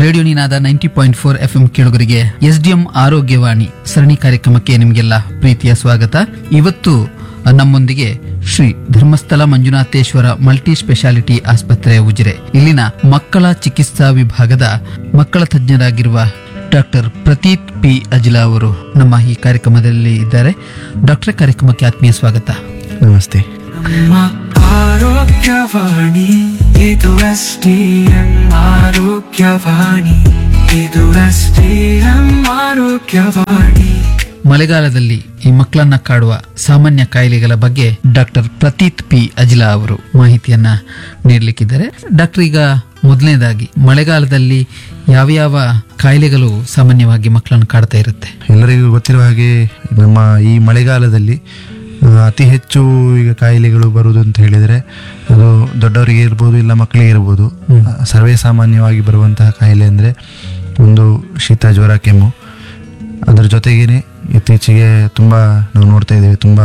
Radio Ninada ninety point four F M ಕೇಳುಗರಿಗೆ SDM Arogyavani ಸರಣಿ ಕಾರ್ಯಕ್ರಮಕ್ಕೆ ನಿಮಗೆಲ್ಲ ಪ್ರೀತಿಯ ಸ್ವಾಗತ ಇವತ್ತು ನಮ್ಮೊಂದಿಗೆ ಶ್ರೀ ಧರ್ಮಸ್ಥಳ ಮಂಜುನಾಥೇಶ್ವರ ಮಲ್ಟಿ ಸ್ಪೆಷಾಲಿಟಿ ಆಸ್ಪತ್ರೆ ಉಜಿರೆ ಇಲ್ಲಿನ ಮಕ್ಕಳ ಚಿಕಿತ್ಸಾ ವಿಭಾಗದ ಮಕ್ಕಳ ತಜ್ಞರಾಗಿರುವ ಡಾಕ್ಟರ್ ಪ್ರತೀತ್ ಪಿ ಅಜಿಲಾ ಅವರು ನಮ್ಮ ಈ ಕಾರ್ಯಕ್ರಮದಲ್ಲಿ ಇದ್ದಾರೆ ಡಾಕ್ಟರ್ ಕಾರ್ಯಕ್ರಮಕ್ಕೆ ಆತ್ಮೀಯ ಸ್ವಾಗತ ನಮಸ್ತೆ ನಮ್ಮ ಆರೋಗ್ಯವಾಣಿ ಇದು ಎಸ್ ಡಿ ಎಂ ಆರೋಗ್ಯವಾಣಿ ಇದು ಎಸ್ ಡಿ ಎಂ ಆರೋಗ್ಯವಾಣಿ ಮಳೆಗಾಲದಲ್ಲಿ ಈ ಮಕ್ಕಳನ್ನ ಕಾಡುವ ಸಾಮಾನ್ಯ ಕಾಯಿಲೆಗಳ ಬಗ್ಗೆ ಡಾಕ್ಟರ್ ಪ್ರತೀತ್ ಪಿ ಅಜಿಲಾ ಅವರು ಮಾಹಿತಿಯನ್ನ ನೀಡಲಿಕ್ಕಿದ್ದಾರೆ ಡಾಕ್ಟರ್ ಈಗ ಮೊದಲನೇದಾಗಿ ಮಳೆಗಾಲದಲ್ಲಿ ಯಾವ ಯಾವ ಕಾಯಿಲೆಗಳು ಸಾಮಾನ್ಯವಾಗಿ ಮಕ್ಕಳನ್ನು ಕಾಡ್ತಾ ಇರುತ್ತೆ ಎಲ್ಲರಿಗೂ ಗೊತ್ತಿರುವ ಹಾಗೆ ನಮ್ಮ ಈ ಮಳೆಗಾಲದಲ್ಲಿ ಆ, ಅತಿ ಹೆಚ್ಚು ಈಗ ಕಾಯಿಲೆಗಳು ಬರುವುದು ಅಂತ ಹೇಳಿದರೆ ಅದು ದೊಡ್ಡವರಿಗೆ ಇರ್ಬೋದು ಇಲ್ಲ ಮಕ್ಕಳಿಗೆ ಇರ್ಬೋದು ಆ, ಸರ್ವೇ ಸಾಮಾನ್ಯವಾಗಿ ಬರುವಂತಹ ಕಾಯಿಲೆ ಅಂದರೆ ಒಂದು ಶೀತ ಜ್ವರ ಕೆಮ್ಮು ಅದರ ಜೊತೆಗೇನೆ ಇತ್ತೀಚೆಗೆ ತುಂಬ ನಾವು ನೋಡ್ತಾ ಇದ್ದೇವೆ ತುಂಬ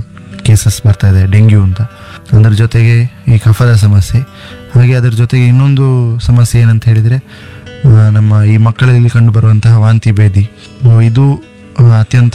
ಕೇಸಸ್ ಬರ್ತಾ ಇದೆ ಡೆಂಗ್ಯೂ ಅಂತ ಅದರ ಜೊತೆಗೆ ಈ ಕಫದ ಸಮಸ್ಯೆ ಹಾಗೆ ಅದರ ಜೊತೆಗೆ ಇನ್ನೊಂದು ಸಮಸ್ಯೆ ಏನಂತ ಹೇಳಿದರೆ ಆ, ನಮ್ಮ ಈ ಮಕ್ಕಳಲ್ಲಿ ಕಂಡುಬರುವಂತಹ ವಾಂತಿ ಭೇದಿ ಆ, ಇದು ಆ, ಅತ್ಯಂತ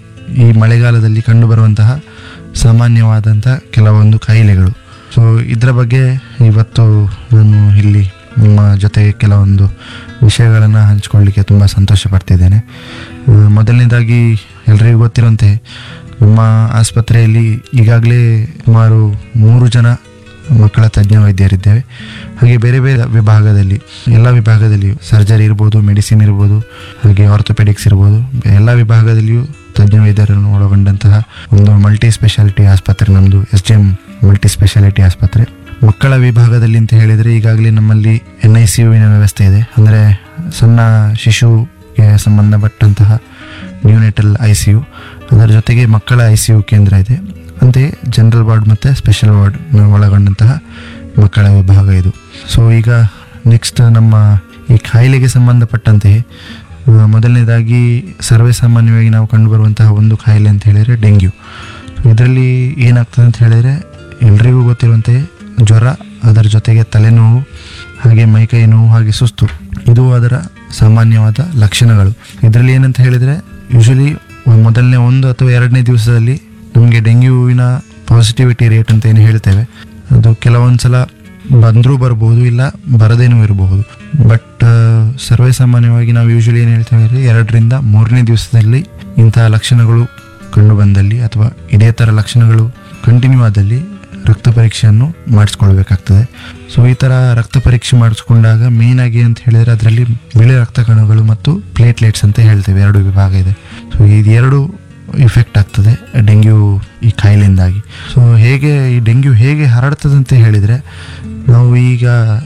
ಈ ಮಳೆಗಾಲದಲ್ಲಿ ಕಂಡುಬರುವಂತಹ ಸಾಮಾನ್ಯವಾದಂಥ ಕೆಲವೊಂದು ಕಾಯಿಲೆಗಳು ಸೊ ಇದರ ಬಗ್ಗೆ ಇವತ್ತು ನಾನು ಇಲ್ಲಿ ನಿಮ್ಮ ಜೊತೆ ಕೆಲವೊಂದು ವಿಷಯಗಳನ್ನು ಹಂಚಿಕೊಳ್ಳಿಕ್ಕೆ ತುಂಬ ಸಂತೋಷ ಪಡ್ತಿದ್ದೇನೆ ಆ, ಮೊದಲನೇದಾಗಿ ಎಲ್ರಿಗೂ ಗೊತ್ತಿರುವಂತೆ ನಮ್ಮ ಆಸ್ಪತ್ರೆಯಲ್ಲಿ ಈಗಾಗಲೇ ಸುಮಾರು ಮೂರು ಜನ ಮಕ್ಕಳ ತಜ್ಞ ವೈದ್ಯರಿದ್ದೇವೆ ಹಾಗೆ ಬೇರೆ ಬೇರೆ ವಿಭಾಗದಲ್ಲಿ ಎಲ್ಲ ವಿಭಾಗದಲ್ಲಿಯೂ ಸರ್ಜರಿ ಇರ್ಬೋದು ಮೆಡಿಸಿನ್ ಇರ್ಬೋದು ಹಾಗೆ ಆರ್ಥೋಪೆಡಿಕ್ಸ್ ಇರ್ಬೋದು ಎಲ್ಲ ವಿಭಾಗದಲ್ಲಿಯೂ ತಜ್ಞ ವೈದ್ಯರನ್ನು ಒಳಗೊಂಡಂತಹ ಒಂದು ಮಲ್ಟಿ ಸ್ಪೆಷಾಲಿಟಿ ಆಸ್ಪತ್ರೆ ನಮ್ಮದು S D M multi speciality ಆಸ್ಪತ್ರೆ ಮಕ್ಕಳ ವಿಭಾಗದಲ್ಲಿ ಅಂತ ಹೇಳಿದರೆ ಈಗಾಗಲೇ ನಮ್ಮಲ್ಲಿ ಎನ್ ಐ ಸಿ ಯುವಿನ ವ್ಯವಸ್ಥೆ ಇದೆ ಅಂದರೆ ಸಣ್ಣ ಶಿಶುಗೆ ಸಂಬಂಧಪಟ್ಟಂತಹ ನ್ಯೂನೆಟಲ್ ಐ ಸಿ ಯು ಅದರ ಜೊತೆಗೆ ಮಕ್ಕಳ ಐ ಸಿ ಯು ಕೇಂದ್ರ ಇದೆ ಅಂತೆಯೇ ಜನರಲ್ ವಾರ್ಡ್ ಮತ್ತು ಸ್ಪೆಷಲ್ ವಾರ್ಡ್ ಒಳಗೊಂಡಂತಹ ಮಕ್ಕಳ ವಿಭಾಗ ಇದು ಸೊ ಈಗ ನೆಕ್ಸ್ಟ್ ನಮ್ಮ ಈ ಕಾಯಿಲೆಗೆ ಸಂಬಂಧಪಟ್ಟಂತೆ ಆ, ಮೊದಲನೇದಾಗಿ ಸರ್ವೇ ಸಾಮಾನ್ಯವಾಗಿ ನಾವು ಕಂಡುಬರುವಂತಹ ಒಂದು ಕಾಯಿಲೆ ಅಂತ ಹೇಳಿದರೆ ಡೆಂಗ್ಯೂ ಇದರಲ್ಲಿ ಏನಾಗ್ತದೆ ಅಂತ ಹೇಳಿದರೆ ಎಲ್ರಿಗೂ ಗೊತ್ತಿರುವಂತೆ ಜ್ವರ ಅದರ ಜೊತೆಗೆ ತಲೆನೋವು ಹಾಗೆ ಮೈಕೈ ನೋವು ಹಾಗೆ ಸುಸ್ತು ಇದು ಅದರ ಸಾಮಾನ್ಯವಾದ ಲಕ್ಷಣಗಳು ಇದರಲ್ಲಿ ಏನಂತ ಹೇಳಿದರೆ ಯೂಶಲಿ ಮೊದಲನೇ ಒಂದು ಅಥವಾ ಎರಡನೇ ದಿವಸದಲ್ಲಿ ನಮಗೆ ಡೆಂಗ್ಯೂವಿನ ಪಾಸಿಟಿವಿಟಿ ರೇಟ್ ಅಂತ ಏನು ಹೇಳ್ತೇವೆ ಅದು ಕೆಲವೊಂದು ಸಲ ಬಂದರೂ ಬರ್ಬೋದು ಇಲ್ಲ ಬರದೇನೂ ಇರಬಹುದು ಬಟ್ ಸರ್ವೇ ಸಾಮಾನ್ಯವಾಗಿ ನಾವು ಯೂಶಲಿ ಏನು ಹೇಳ್ತೇವೆ ಅಂದರೆ ಎರಡರಿಂದ ಮೂರನೇ ದಿವಸದಲ್ಲಿ ಇಂತಹ ಲಕ್ಷಣಗಳು ಕಂಡು ಬಂದಲ್ಲಿ ಅಥವಾ ಇದೇ ಥರ ಲಕ್ಷಣಗಳು ಕಂಟಿನ್ಯೂ ಆದಲ್ಲಿ ರಕ್ತ ಪರೀಕ್ಷೆಯನ್ನು ಮಾಡಿಸ್ಕೊಳ್ಬೇಕಾಗ್ತದೆ ಸೊ ಈ ಥರ ರಕ್ತ ಪರೀಕ್ಷೆ ಮಾಡಿಸ್ಕೊಂಡಾಗ ಮೇನ್ ಆಗಿ ಅಂತ ಹೇಳಿದರೆ ಅದರಲ್ಲಿ ಬಿಳಿ ರಕ್ತ ಕಣಗಳು ಮತ್ತು ಪ್ಲೇಟ್ಲೆಟ್ಸ್ ಅಂತ ಹೇಳ್ತೇವೆ ಎರಡು ವಿಭಾಗ ಇದೆ ಸೊ ಇದು ಎರಡು ಇಫೆಕ್ಟ್ ಆಗ್ತದೆ ಡೆಂಗ್ಯೂ ಈ ಕಾಯಿಲೆಯಿಂದಾಗಿ ಸೊ ಹೇಗೆ ಈ ಡೆಂಗ್ಯೂ ಹೇಗೆ ಹರಡ್ತದೆ ಅಂತ ಹೇಳಿದರೆ ನಾವು ಈಗ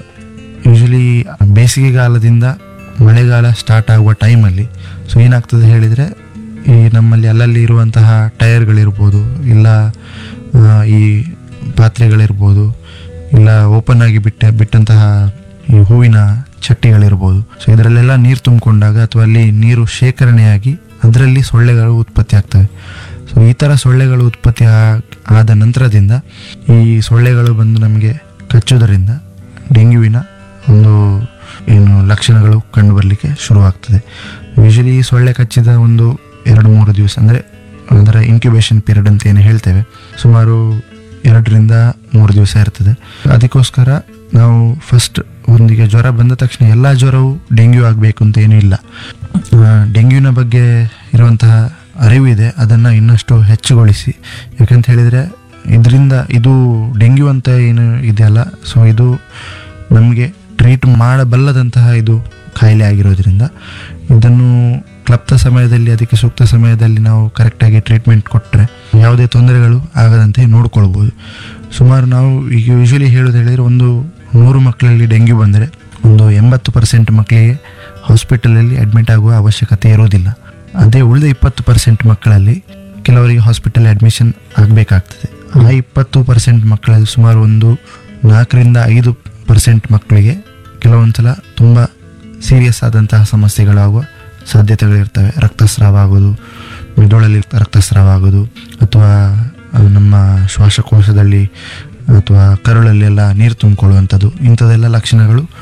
ಯೂಶಲಿ ಬೇಸಿಗೆಗಾಲದಿಂದ ಮಳೆಗಾಲ ಸ್ಟಾರ್ಟ್ ಆಗುವ ಟೈಮಲ್ಲಿ ಸೊ ಏನಾಗ್ತದೆ ಹೇಳಿದರೆ ಈ ನಮ್ಮಲ್ಲಿ ಅಲ್ಲಲ್ಲಿ ಇರುವಂತಹ ಟೈರ್ಗಳಿರ್ಬೋದು ಇಲ್ಲ ಆ, ಈ ಪಾತ್ರೆಗಳಿರ್ಬೋದು ಇಲ್ಲ ಓಪನ್ ಆಗಿ ಬಿಟ್ಟ ಬಿಟ್ಟಂತಹ ಈ ಹೂವಿನ ಚಟ್ಟಿಗಳಿರ್ಬೋದು ಸೊ ಇದರಲ್ಲೆಲ್ಲ ನೀರು ತುಂಬಿಕೊಂಡಾಗ ಅಥವಾ ಅಲ್ಲಿ ನೀರು ಶೇಖರಣೆಯಾಗಿ ಅದರಲ್ಲಿ ಸೊಳ್ಳೆಗಳು ಉತ್ಪತ್ತಿ ಆಗ್ತವೆ ಸೊ ಈ ಥರ ಸೊಳ್ಳೆಗಳು ಉತ್ಪತ್ತಿ ಆ- ಆದ ನಂತರದಿಂದ ಈ ಸೊಳ್ಳೆಗಳು ಬಂದು ನಮಗೆ ಕಚ್ಚುವುದರಿಂದ ಡೆಂಗ್ಯೂವಿನ ಒಂದು ಏನು ಲಕ್ಷಣಗಳು ಕಂಡು ಬರಲಿಕ್ಕೆ ಶುರುವಾಗ್ತದೆ ಯೂಶಲಿ ಈ ಸೊಳ್ಳೆ ಕಚ್ಚಿದ ಒಂದು ಎರಡು ಮೂರು ದಿವಸ ಅಂದರೆ ಅದರ ಇನ್ಕ್ಯುಬೇಷನ್ ಪೀರಿಯಡ್ ಅಂತ ಏನು ಹೇಳ್ತೇವೆ ಸುಮಾರು ಎರಡರಿಂದ ಮೂರು ದಿವಸ ಇರ್ತದೆ ಅದಕ್ಕೋಸ್ಕರ ನಾವು ಫಸ್ಟ್ ಒಂದಿಗೆ ಜ್ವರ ಬಂದ ತಕ್ಷಣ ಎಲ್ಲ ಜ್ವರವು ಡೆಂಗ್ಯೂ ಆಗಬೇಕು ಅಂತ ಏನೂ ಇಲ್ಲ ಆ, ಡೆಂಗ್ಯೂನ ಬಗ್ಗೆ ಇರುವಂತಹ ಅರಿವಿದೆ ಅದನ್ನು ಇನ್ನಷ್ಟು ಹೆಚ್ಚುಗೊಳಿಸಿ ಯಾಕಂತ ಹೇಳಿದರೆ ಇದರಿಂದ ಇದು ಡೆಂಗ್ಯೂ ಅಂತ ಏನು ಇದೆಯಲ್ಲ ಸೊ ಇದು ನಮಗೆ ಟ್ರೀಟ್ ಮಾಡಬಲ್ಲದಂತಹ ಇದು ಕಾಯಿಲೆ ಆಗಿರೋದ್ರಿಂದ ಇದನ್ನು ಕ್ಲಪ್ತ ಸಮಯದಲ್ಲಿ ಅದಕ್ಕೆ ಸೂಕ್ತ ಸಮಯದಲ್ಲಿ ನಾವು ಕರೆಕ್ಟಾಗಿ ಟ್ರೀಟ್ಮೆಂಟ್ ಕೊಟ್ಟರೆ ಯಾವುದೇ ತೊಂದರೆಗಳು ಆಗದಂತೆ ನೋಡ್ಕೊಳ್ಬೋದು ಸುಮಾರು ನಾವು ಈಗ ಯೂಶಲಿ ಹೇಳೋದು ಹೇಳಿದರೆ ಒಂದು ನೂರು ಮಕ್ಕಳಲ್ಲಿ ಡೆಂಗ್ಯೂ ಬಂದರೆ ಒಂದು ಎಂಬತ್ತು ಪರ್ಸೆಂಟ್ ಮಕ್ಕಳಿಗೆ ಹಾಸ್ಪಿಟಲಲ್ಲಿ ಅಡ್ಮಿಟ್ ಆಗುವ ಅವಶ್ಯಕತೆ ಇರೋದಿಲ್ಲ ಅದೇ ಉಳಿದ ಇಪ್ಪತ್ತು ಪರ್ಸೆಂಟ್ ಮಕ್ಕಳಲ್ಲಿ ಕೆಲವರಿಗೆ ಹಾಸ್ಪಿಟಲ್ ಅಡ್ಮಿಷನ್ ಆಗಬೇಕಾಗ್ತದೆ ಆ ಇಪ್ಪತ್ತು ಪರ್ಸೆಂಟ್ ಮಕ್ಕಳಲ್ಲಿ ಸುಮಾರು ಒಂದು ನಾಲ್ಕರಿಂದ ಐದು ಪರ್ಸೆಂಟ್ ಮಕ್ಕಳಿಗೆ ಕೆಲವೊಂದು ಸಲ ತುಂಬ ಸೀರಿಯಸ್ ಆದಂತಹ ಸಮಸ್ಯೆಗಳಾಗುವ ಸಾಧ್ಯತೆಗಳಿರ್ತವೆ ರಕ್ತಸ್ರಾವ ಆಗೋದು ಮೆದುಳಲ್ಲಿ ರಕ್ತಸ್ರಾವ ಆಗೋದು ಅಥವಾ ಅದು ನಮ್ಮ ಶ್ವಾಸಕೋಶದಲ್ಲಿ ಅಥವಾ ಕರುಳಲ್ಲೆಲ್ಲ ನೀರು ತುಂಬಿಕೊಳ್ಳುವಂಥದ್ದು ಇಂಥದ್ದೆಲ್ಲ ಲಕ್ಷಣಗಳು